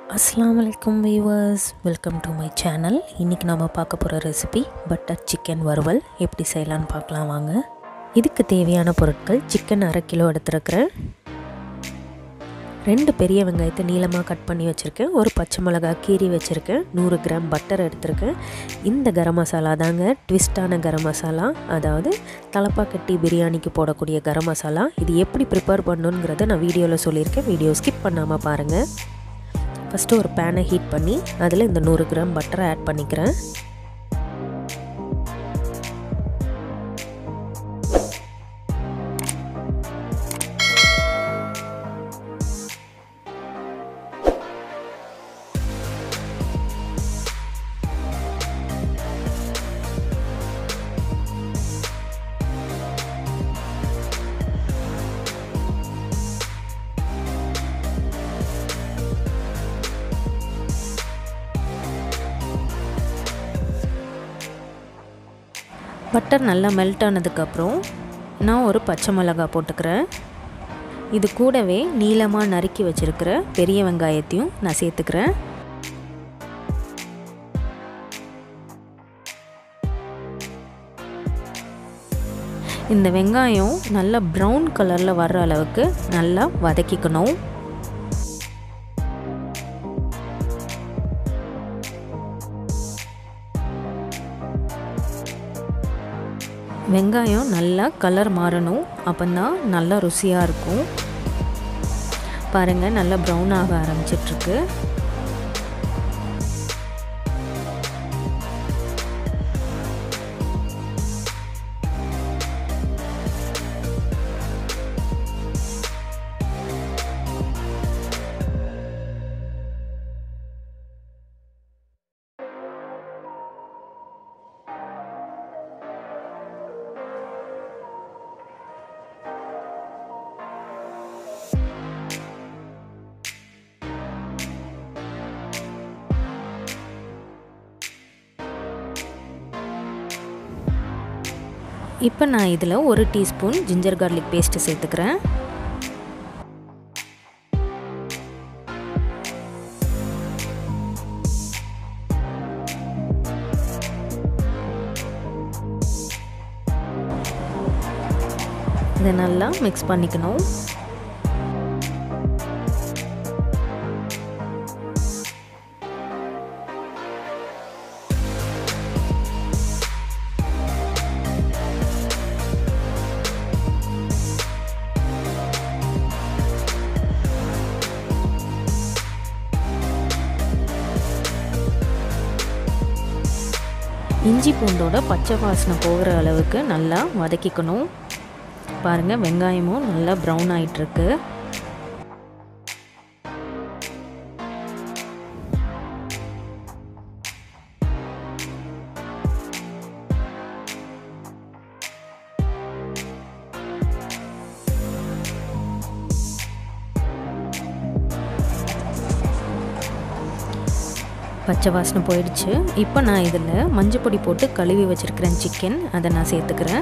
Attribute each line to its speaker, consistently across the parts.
Speaker 1: அஸ்லாம் வலைக்கம் viewers welcome to my channel இன்றைக்கி நம்ம பார்க்க போகிற ரெசிபி பட்டர் சிக்கன் வறுவல் எப்படி செய்யலான்னு பார்க்கலாம் வாங்க இதுக்கு தேவையான பொருட்கள் சிக்கன் அரை கிலோ எடுத்துருக்கிறேன் ரெண்டு பெரிய வெங்காயத்தை நீளமாக கட் பண்ணி வச்சுருக்கேன் ஒரு பச்சை மிளகா கீரி வச்சுருக்கேன் நூறு கிராம் பட்டர் எடுத்திருக்கேன் இந்த கரம் மசாலா தாங்க ட்விஸ்டான கரம் மசாலா அதாவது தலப்பாக்கட்டி பிரியாணிக்கு போடக்கூடிய கரம் மசாலா இது எப்படி ப்ரிப்பேர் பண்ணணுங்கிறத நான் வீடியோவில் சொல்லியிருக்கேன் வீடியோ ஸ்கிப் பண்ணாமல் பாருங்கள் ஃபஸ்ட்டு ஒரு பேனை ஹீட் பண்ணி அதில் இந்த நூறு கிராம் பட்டரை ஆட் பண்ணிக்கிறேன் பட்டர் நல்லா மெல்ட் ஆனதுக்கப்புறம் நான் ஒரு பச்சை மிளகா போட்டுக்கிறேன் இது கூடவே நீளமாக நறுக்கி வச்சுருக்கிற பெரிய வெங்காயத்தையும் நான் சேர்த்துக்கிறேன் இந்த வெங்காயம் நல்லா ப்ரௌன் கலரில் வர்ற அளவுக்கு நல்லா வதக்கிக்கணும் வெங்காயம் நல்லா கலர் மாறணும் அப்போந்தான் நல்லா ருசியாக இருக்கும் பாருங்கள் நல்லா ப்ரௌன் ஆக ஆரம்பிச்சிட்ருக்கு இப்போ நான் இதில் ஒரு டீஸ்பூன் ஜிஞ்சர் கார்லிக் பேஸ்ட்டு சேர்த்துக்கிறேன் இதை நல்லா மிக்ஸ் பண்ணிக்கணும் இஞ்சி பூண்டோட பச்சை வாசனை போகிற அளவுக்கு நல்லா வதக்கிக்கணும் பாருங்கள் வெங்காயமும் நல்லா ப்ரௌன் ஆகிட்டுருக்கு பச்சை வாசனை போயிடுச்சு இப்போ நான் இதில் மஞ்சள் பொடி போட்டு கழுவி வச்சுருக்கிறேன் சிக்கன் அதை நான் சேர்த்துக்கிறேன்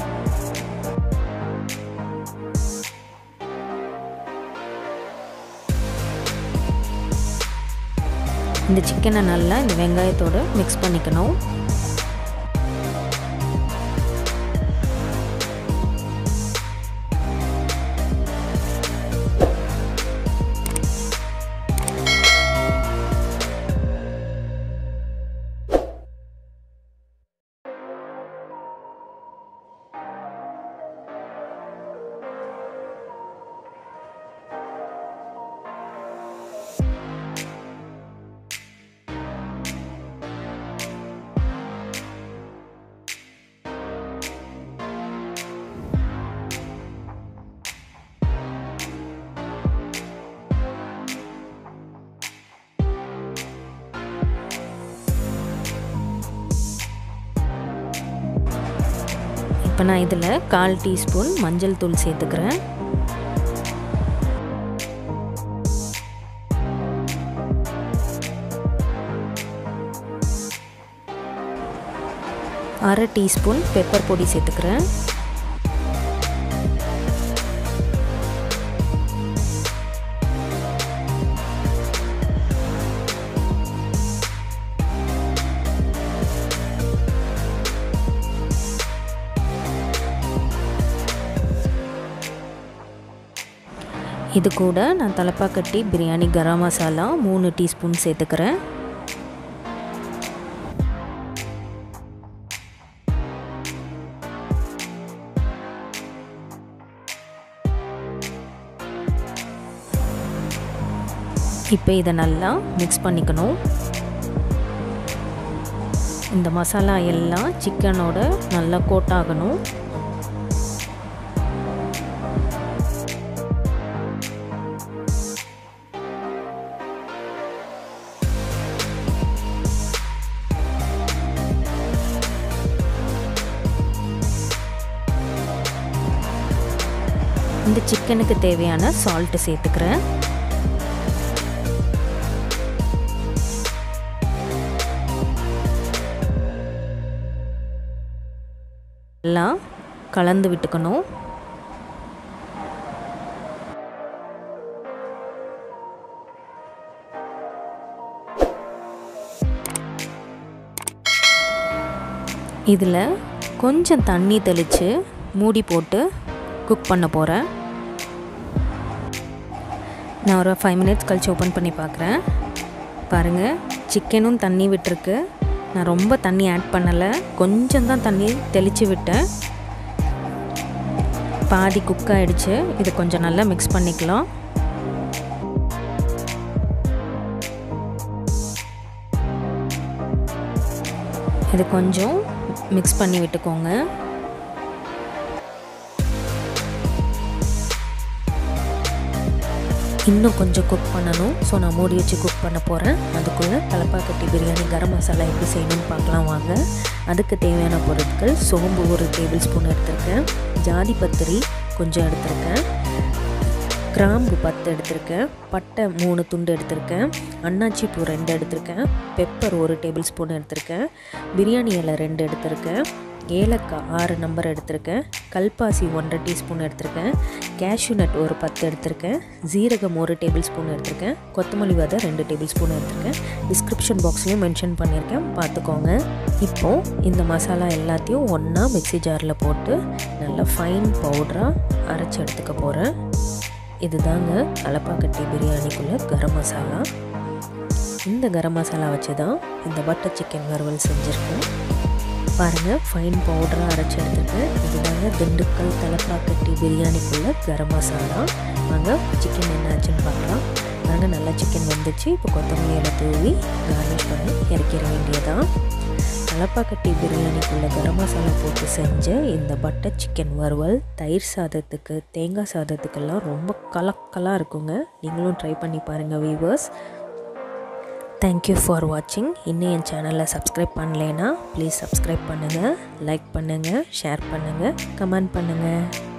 Speaker 1: இந்த சிக்கனை நல்லா இந்த வெங்காயத்தோடு மிக்ஸ் பண்ணிக்கணும் இப்போ நான் இதில் கால் டீஸ்பூன் மஞ்சள் தூள் சேர்த்துக்கிறேன் அரை டீஸ்பூன் பெப்பர் பொடி சேர்த்துக்கிறேன் இது கூட நான் தலப்பாக்கட்டி பிரியாணி கரம் மசாலா மூணு டீஸ்பூன் சேர்த்துக்கிறேன் இப்போ இதை நல்லா மிக்ஸ் பண்ணிக்கணும் இந்த மசாலா எல்லாம் சிக்கனோட நல்லா கோட் ஆகணும் இந்த சிக்கனுக்கு தேவையான சால்ட்டு சேர்த்துக்கிறேன் எல்லாம் கலந்து விட்டுக்கணும் இதில் கொஞ்சம் தண்ணி தெளித்து மூடி போட்டு குக் பண்ண போகிறேன் நான் ஒரு ஃபைவ் மினிட்ஸ் கழித்து ஓப்பன் பண்ணி பார்க்குறேன் பாருங்கள் சிக்கனும் தண்ணி விட்டுருக்கு நான் ரொம்ப தண்ணி ஆட் பண்ணலை கொஞ்சம் தான் தண்ணி தெளித்து விட்டேன் பாதி குக் ஆகிடுச்சு இது கொஞ்சம் நல்லா மிக்ஸ் பண்ணிக்கலாம் இது கொஞ்சம் மிக்ஸ் பண்ணி விட்டுக்கோங்க இன்னும் கொஞ்சம் குக் பண்ணணும் ஸோ நான் மூடி வச்சு குக் பண்ண போகிறேன் அதுக்குள்ளே தலப்பாக்கட்டி பிரியாணி கரம் மசாலா எப்படி செய்யணும்னு பார்க்கலாம் வாங்க அதுக்கு தேவையான பொருட்கள் சோம்பு ஒரு டேபிள் ஸ்பூன் எடுத்திருக்கேன் ஜாதி பத்திரி கொஞ்சம் எடுத்திருக்கேன் கிராம்பு பத்து எடுத்திருக்கேன் பட்டை மூணு துண்டு எடுத்திருக்கேன் அன்னாச்சி பூ ரெண்டு எடுத்திருக்கேன் பெப்பர் ஒரு டேபிள் ஸ்பூன் எடுத்திருக்கேன் பிரியாணி இலை ரெண்டு எடுத்திருக்கேன் ஏலக்காய் ஆறு நம்பர் எடுத்திருக்கேன் கல்பாசி ஒன்றரை டீஸ்பூன் எடுத்திருக்கேன் கேஷ்யூ நட் ஒரு பத்து எடுத்திருக்கேன் ஜீரகம் ஒரு டேபிள் ஸ்பூன் எடுத்திருக்கேன் கொத்தமல்லி விதை ரெண்டு டேபிள் ஸ்பூன் எடுத்திருக்கேன் டிஸ்கிரிப்ஷன் பாக்ஸ்லேயும் மென்ஷன் பண்ணியிருக்கேன் பார்த்துக்கோங்க இப்போது இந்த மசாலா எல்லாத்தையும் ஒன்றா மிக்சி ஜாரில் போட்டு நல்லா ஃபைன் பவுடராக அரைச்சி எடுத்துக்க போகிறேன் இதுதாங்க தலப்பாக்கட்டி பிரியாணிக்குள்ளே கரம் மசாலா இந்த கரம் மசாலா வச்சு தான் இந்த பட்டர் சிக்கன் வறுவல் செஞ்சுருக்கேன் பாருங்கள் ஃபைன் பவுடராக அரைச்சி எடுத்துருக்கேன் இதுதாங்க திண்டுக்கல் தலப்பாக்கட்டி பிரியாணிக்குள்ளே கரம் மசாலா வாங்க சிக்கன் என்ன ஆச்சுன்னு பார்க்கலாம் பாருங்கள் நல்லா சிக்கன் வந்துச்சு இப்போ கொத்தமல்லி இலை தூவி கார்னிஷ் பண்ணி இறக்கிற வேண்டியதான் தலப்பாக்கட்டி பிரியாணிக்குள்ளே கரம் மசாலா போட்டு செஞ்ச இந்த பட்டர் சிக்கன் வறுவல் தயிர் சாதத்துக்கு தேங்காய் சாதத்துக்கெல்லாம் ரொம்ப கலக்கலாக இருக்குங்க நீங்களும் ட்ரை பண்ணி பாருங்கள் வீவர்ஸ் தேங்க்யூ ஃபார் வாட்சிங் இன்னும் என் சேனலில் சப்ஸ்கிரைப் பண்ணலைன்னா ப்ளீஸ் சப்ஸ்கிரைப் பண்ணுங்கள் லைக் பண்ணுங்கள் ஷேர் பண்ணுங்கள் கமெண்ட் பண்ணுங்கள்